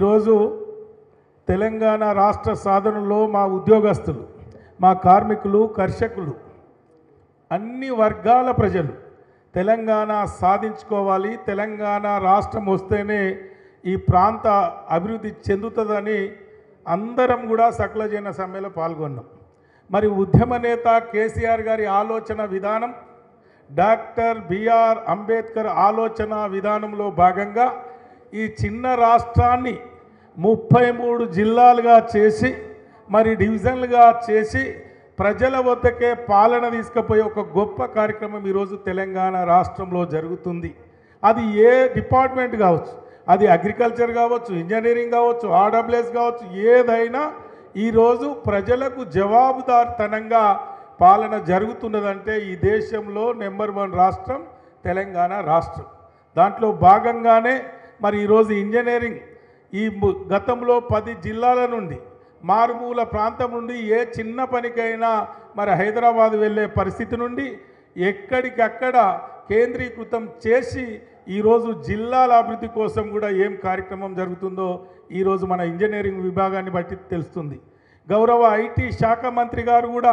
ఈరోజు తెలంగాణ రాష్ట్ర సాధనలో మా ఉద్యోగస్తులు మా కార్మికులు కర్షకులు అన్ని వర్గాల ప్రజలు తెలంగాణ సాధించుకోవాలి తెలంగాణ రాష్ట్రం వస్తేనే ఈ ప్రాంత అభివృద్ధి చెందుతుందని అందరం కూడా సకలజన సమ్మెలో పాల్గొన్నాం మరి ఉద్యమ నేత కేసీఆర్ గారి ఆలోచన విధానం డాక్టర్ బిఆర్ అంబేద్కర్ ఆలోచన విధానంలో భాగంగా ఈ చిన్న రాష్ట్రాన్ని ముప్పై మూడు జిల్లాలుగా చేసి మరి డివిజన్లుగా చేసి ప్రజల వద్దకే పాలన తీసుకుపోయే ఒక గొప్ప కార్యక్రమం ఈరోజు తెలంగాణ రాష్ట్రంలో జరుగుతుంది అది ఏ డిపార్ట్మెంట్ కావచ్చు అది అగ్రికల్చర్ కావచ్చు ఇంజనీరింగ్ కావచ్చు ఆర్డబ్ల్యూఎస్ కావచ్చు ఏదైనా ఈరోజు ప్రజలకు జవాబుదారితనంగా పాలన జరుగుతున్నదంటే ఈ దేశంలో నెంబర్ వన్ రాష్ట్రం తెలంగాణ రాష్ట్రం దాంట్లో భాగంగానే మరి ఈరోజు ఇంజనీరింగ్ ఈ ము- గతంలో పది జిల్లాల నుండి మారుమూల ప్రాంతం నుండి ఏ చిన్న పనికైనా మరి హైదరాబాద్ వెళ్ళే పరిస్థితి నుండి ఎక్కడికక్కడ కేంద్రీకృతం చేసి ఈరోజు జిల్లాల అభివృద్ధి కోసం కూడా ఏం కార్యక్రమం జరుగుతుందో ఈరోజు మన ఇంజనీరింగ్ విభాగాన్ని బట్టి తెలుస్తుంది గౌరవ ఐటీ శాఖ మంత్రి గారు కూడా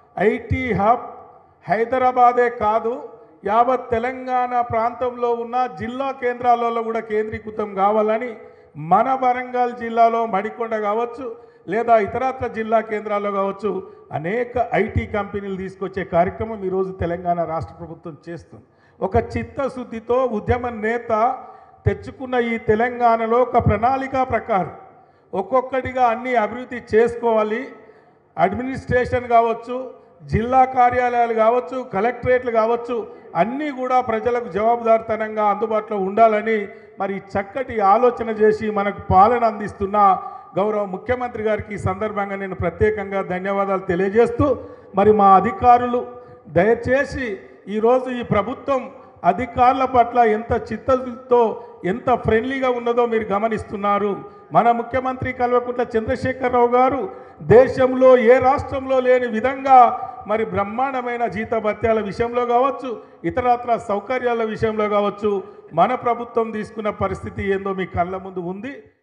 ఐటీ హబ్ హైదరాబాదే కాదు యావత్ తెలంగాణ ప్రాంతంలో ఉన్న జిల్లా కేంద్రాలలో కూడా కేంద్రీకృతం కావాలని మన వరంగల్ జిల్లాలో మడికొండ కావచ్చు లేదా ఇతరత్ర జిల్లా కేంద్రాల్లో కావచ్చు అనేక ఐటీ కంపెనీలు తీసుకొచ్చే కార్యక్రమం ఈరోజు తెలంగాణ రాష్ట్ర ప్రభుత్వం చేస్తుంది ఒక చిత్తశుద్ధితో ఉద్యమ నేత తెచ్చుకున్న ఈ తెలంగాణలో ఒక ప్రణాళిక ప్రకారం ఒక్కొక్కటిగా అన్ని అభివృద్ధి చేసుకోవాలి అడ్మినిస్ట్రేషన్ కావచ్చు జిల్లా కార్యాలయాలు కావచ్చు కలెక్టరేట్లు కావచ్చు అన్నీ కూడా ప్రజలకు జవాబుదారితనంగా అందుబాటులో ఉండాలని మరి చక్కటి ఆలోచన చేసి మనకు పాలన అందిస్తున్న గౌరవ ముఖ్యమంత్రి గారికి ఈ సందర్భంగా నేను ప్రత్యేకంగా ధన్యవాదాలు తెలియజేస్తూ మరి మా అధికారులు దయచేసి ఈరోజు ఈ ప్రభుత్వం అధికారుల పట్ల ఎంత చిత్తశుద్ధితో ఎంత ఫ్రెండ్లీగా ఉన్నదో మీరు గమనిస్తున్నారు మన ముఖ్యమంత్రి కల్వకుంట్ల చంద్రశేఖరరావు గారు దేశంలో ఏ రాష్ట్రంలో లేని విధంగా మరి బ్రహ్మాండమైన జీతభత్యాల విషయంలో కావచ్చు ఇతరత్ర సౌకర్యాల విషయంలో కావచ్చు మన ప్రభుత్వం తీసుకున్న పరిస్థితి ఏందో మీ కళ్ళ ముందు ఉంది